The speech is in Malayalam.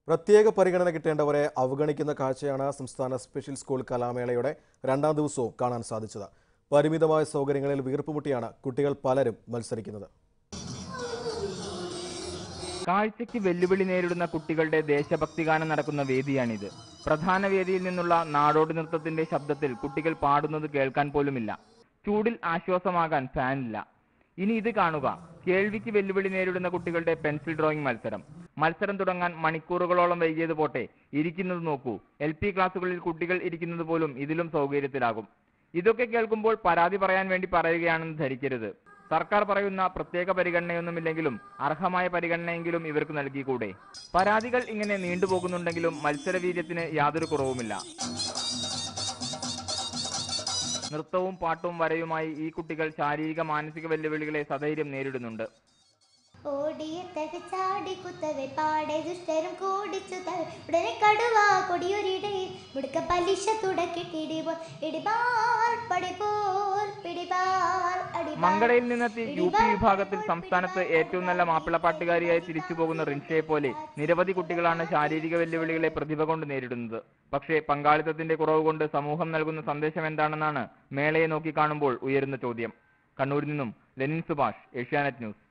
പ്രത്യേക പരിഗണന കിട്ടേണ്ടവരെ അവഗണിക്കുന്ന കാഴ്ചയാണ് സംസ്ഥാന സ്പെഷ്യൽ സ്കൂൾ കലാമേളയുടെ രണ്ടാം ദിവസവും കാണാൻ സാധിച്ചത് പരിമിതമായ സൗകര്യങ്ങളിൽ വീർപ്പുമുട്ടിയാണ് കുട്ടികൾ പലരും മത്സരിക്കുന്നത് കാഴ്ചയ്ക്ക് വെല്ലുവിളി നേരിടുന്ന കുട്ടികളുടെ ദേശഭക്തി ഗാനം നടക്കുന്ന വേദിയാണിത് പ്രധാന വേദിയിൽ നിന്നുള്ള നാടോടി നൃത്തത്തിന്റെ ശബ്ദത്തിൽ കുട്ടികൾ പാടുന്നത് കേൾക്കാൻ പോലുമില്ല ചൂടിൽ ആശ്വാസമാകാൻ ഫാനില്ല ഇനി ഇത് കാണുക കേൾവിക്ക് വെല്ലുവിളി നേരിടുന്ന കുട്ടികളുടെ പെൻസിൽ ഡ്രോയിങ് മത്സരം മത്സരം തുടങ്ങാൻ മണിക്കൂറുകളോളം വൈകിയത് പോട്ടെ ഇരിക്കുന്നത് നോക്കൂ എൽ പി ക്ലാസ്സുകളിൽ കുട്ടികൾ ഇരിക്കുന്നത് പോലും ഇതിലും സൗകര്യത്തിലാകും ഇതൊക്കെ കേൾക്കുമ്പോൾ പരാതി പറയാൻ വേണ്ടി പറയുകയാണെന്ന് ധരിക്കരുത് സർക്കാർ പറയുന്ന പ്രത്യേക പരിഗണനയൊന്നുമില്ലെങ്കിലും അർഹമായ പരിഗണനയെങ്കിലും ഇവർക്ക് നൽകിക്കൂടെ പരാതികൾ ഇങ്ങനെ നീണ്ടുപോകുന്നുണ്ടെങ്കിലും മത്സരവീര്യത്തിന് യാതൊരു കുറവുമില്ല നൃത്തവും പാട്ടും വരയുമായി ഈ കുട്ടികൾ ശാരീരിക മാനസിക വെല്ലുവിളികളെ സധൈര്യം നേരിടുന്നുണ്ട് ഓടിയെത്തക ചാടി കുത്തവെ പാടെ ദുഷ്ടരും കൂടിച്ചു തവെ ഉടനെ കടുവ കൊടിയൊരിടയിൽ മുടുക്ക പലിശ തുടക്കിട്ടിടിപോൽ ഇടിപാൽ പടിപോൽ പിടിപാൽ അടിപാൽ മംഗളയിൽ നിന്നെത്തി യു പി വിഭാഗത്തിൽ സംസ്ഥാനത്ത് ഏറ്റവും നല്ല മാപ്പിളപ്പാട്ടുകാരിയായി തിരിച്ചു പോകുന്ന റിൻഷയെ പോലെ നിരവധി കുട്ടികളാണ് ശാരീരിക വെല്ലുവിളികളെ പ്രതിഭ കൊണ്ട് നേരിടുന്നത് പക്ഷേ പങ്കാളിത്തത്തിന്റെ കുറവ് കൊണ്ട് സമൂഹം നൽകുന്ന സന്ദേശം എന്താണെന്നാണ് മേളയെ നോക്കി കാണുമ്പോൾ ഉയരുന്ന ചോദ്യം കണ്ണൂരിൽ നിന്നും ലെനിൻ സുഭാഷ് ഏഷ്യാനെറ്റ് ന്യൂസ്